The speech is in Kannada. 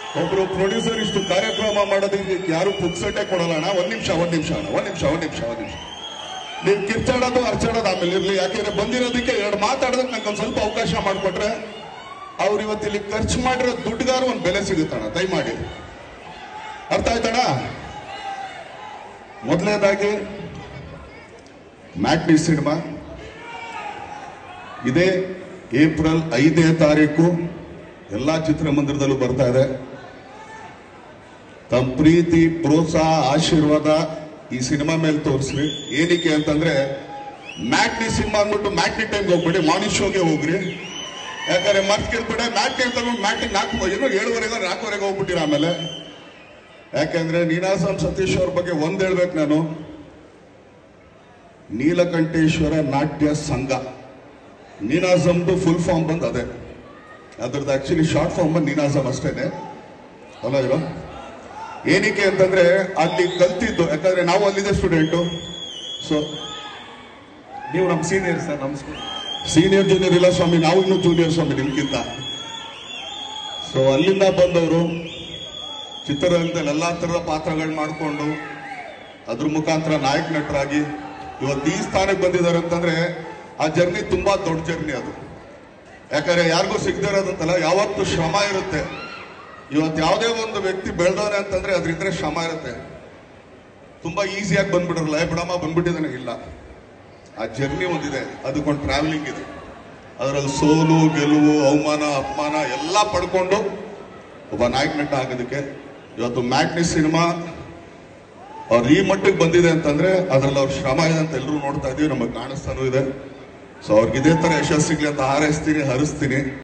ಒಬ್ರು ಪ್ರೊಡ್ಯೂಸರ್ ಇಷ್ಟು ಕಾರ್ಯಕ್ರಮ ಮಾಡೋದಕ್ಕೆ ಯಾರು ಪುಕ್ಸಟ್ಟೆ ಕೊಡಲ್ಲ ಅಣ್ಣ ಒಂದ್ ನಿಮಿಷ ಒಂದ್ ನಿಮಿಷ ಅಣ್ಣ ಒಂದ್ ನಿಮಿಷ ಒಂದ್ ನಿಮಿಷ ಒಂದ್ ನಿಮಿಷ ನೀವು ಕಿರ್ಚಾಡೋದು ಅರ್ಚಾಡೋದು ಆಮೇಲೆ ಇರ್ಲಿ ಯಾಕೆಂದ್ರೆ ಬಂದಿರೋದಕ್ಕೆ ಎರಡು ಮಾತಾಡೋದಕ್ಕೆ ನಂಗೆ ಒಂದ್ ಸ್ವಲ್ಪ ಅವಕಾಶ ಮಾಡಿಕೊಟ್ರೆ ಅವ್ರು ಇವತ್ತು ಇಲ್ಲಿ ಖರ್ಚು ಮಾಡಿರೋ ದುಡ್ಡುಗಾರು ಒಂದು ಬೆಲೆ ಸಿಗುತ್ತಣ್ಣ ದಯಮಾಡಿ ಅರ್ಥ ಆಯ್ತಣ್ಣ ಮೊದಲನೇದಾಗಿ ಮ್ಯಾಟ್ನಿ ಸಿನಿಮಾ ಇದೇ ಏಪ್ರಿಲ್ ಐದನೇ ತಾರೀಕು ಎಲ್ಲಾ ಚಿತ್ರಮಂದಿರದಲ್ಲೂ ಬರ್ತಾ ಇದೆ ತಮ್ಮ ಪ್ರೀತಿ ಪ್ರೋತ್ಸಾಹ ಆಶೀರ್ವಾದ ಈ ಸಿನಿಮಾ ಮೇಲೆ ತೋರಿಸ್ರಿ ಏನಕ್ಕೆ ಅಂತಂದ್ರೆ ಮ್ಯಾಟ್ನಿ ಸಿನಿಮಾ ಅಂದ್ಬಿಟ್ಟು ಮ್ಯಾಟ್ನಿ ಟೈಮ್ಗೆ ಹೋಗ್ಬೇಡಿ ಮಾರ್ನಿಂಗ್ ಶೋಗೆ ಹೋಗ್ರಿ ಯಾಕಂದ್ರೆ ಮರ್ತ್ ಕೇಳ್ಬೇಡ ಮ್ಯಾಟ್ನಿ ಅಂತ ಮ್ಯಾಟ್ನಿ ನಾಲ್ಕು ಏನೋ ಏಳುವರೆಗೆ ನಾಲ್ಕುವರೆಗೆ ಹೋಗ್ಬಿಟ್ಟಿರ ಆಮೇಲೆ ಯಾಕಂದ್ರೆ ನೀನಾಸಂ ಸತೀಶ್ ಅವ್ರ ಬಗ್ಗೆ ಒಂದ್ ಹೇಳ್ಬೇಕು ನಾನು ನೀಲಕಂಠೇಶ್ವರ ನಾಟ್ಯ ಸಂಘ ನೀನಾಸಮ್ದು ಫುಲ್ ಫಾರ್ಮ್ ಬಂದು ಅದೇ ಅದ್ರದ್ದು ಆಕ್ಚುಲಿ ಶಾರ್ಟ್ ಫಾರ್ಮ್ ಬಂದು ನೀನಾಸಮ್ ಅಷ್ಟೇನೆ ಅಲ್ಲ ಇರೋ ಏನಕ್ಕೆ ಅಂತಂದ್ರೆ ಅಲ್ಲಿ ಕಲ್ತಿದ್ದು ಯಾಕಂದ್ರೆ ನಾವು ಅಲ್ಲಿದೆ ಸ್ಟೂಡೆಂಟು ಸೊ ನೀವು ನಮ್ಮ ಸೀನಿಯರ್ ಸರ್ ನಮಸ್ಕಾರ ಸೀನಿಯರ್ ಜೂನಿಯರ್ ಇಲ್ಲ ಸ್ವಾಮಿ ನಾವು ಇನ್ನೂ ಜೂನಿಯರ್ ಸ್ವಾಮಿ ನಿಮ್ಗಿಂತ ಸೊ ಅಲ್ಲಿಂದ ಬಂದವರು ಚಿತ್ರರಂಗದಲ್ಲಿ ಎಲ್ಲಾ ತರದ ಪಾತ್ರಗಳು ಮಾಡಿಕೊಂಡು ಅದ್ರ ಮುಖಾಂತರ ನಾಯಕ ನಟರಾಗಿ ಇವತ್ತು ಈ ಸ್ಥಾನಕ್ಕೆ ಬಂದಿದ್ದಾರೆ ಅಂತಂದ್ರೆ ಆ ಜರ್ನಿ ತುಂಬಾ ದೊಡ್ಡ ಜರ್ನಿ ಅದು ಯಾಕಂದ್ರೆ ಯಾರಿಗೂ ಸಿಗದೇ ಇರೋದಂತಲ್ಲ ಯಾವತ್ತು ಶ್ರಮ ಇರುತ್ತೆ ಇವತ್ತು ಯಾವುದೇ ಒಂದು ವ್ಯಕ್ತಿ ಬೆಳೆದವನೆ ಅಂತಂದ್ರೆ ಅದ್ರಿದ್ರೆ ಶ್ರಮ ಇರುತ್ತೆ ತುಂಬಾ ಈಸಿಯಾಗಿ ಬಂದ್ಬಿಡಲ್ಲ ಏ ಬಿಡಮ್ಮ ಬಂದ್ಬಿಟ್ಟಿದ್ದಾನೆ ಇಲ್ಲ ಆ ಜರ್ನಿ ಒಂದಿದೆ ಅದಕ್ಕೊಂದು ಟ್ರಾವೆಲಿಂಗ್ ಇದೆ ಅದರಲ್ಲಿ ಸೋಲು ಗೆಲುವು ಅವಮಾನ ಅಪಮಾನ ಎಲ್ಲ ಪಡ್ಕೊಂಡು ಒಬ್ಬ ನಾಯಕ ನಟ ಆಗೋದಕ್ಕೆ ಇವತ್ತು ಮ್ಯಾಟ್ನಿ ಸಿನಿಮಾ ಅವ್ರ ಈ ಮಟ್ಟಿಗೆ ಬಂದಿದೆ ಅಂತಂದ್ರೆ ಅದ್ರಲ್ಲಿ ಅವ್ರ ಶ್ರಮ ಇದೆ ಅಂತ ಎಲ್ಲರೂ ನೋಡ್ತಾ ಇದೀವಿ ನಮಗೆ ಕಾಣಿಸ್ತಾನೂ ಇದೆ ಸೊ ಅವ್ರಿಗೆ ಇದೇ ತರ ಯಶಸ್ಸಿಗ್ಲಿ ಅಂತ ಹಾರೈಸ್ತೀನಿ ಹರಿಸ್ತೀನಿ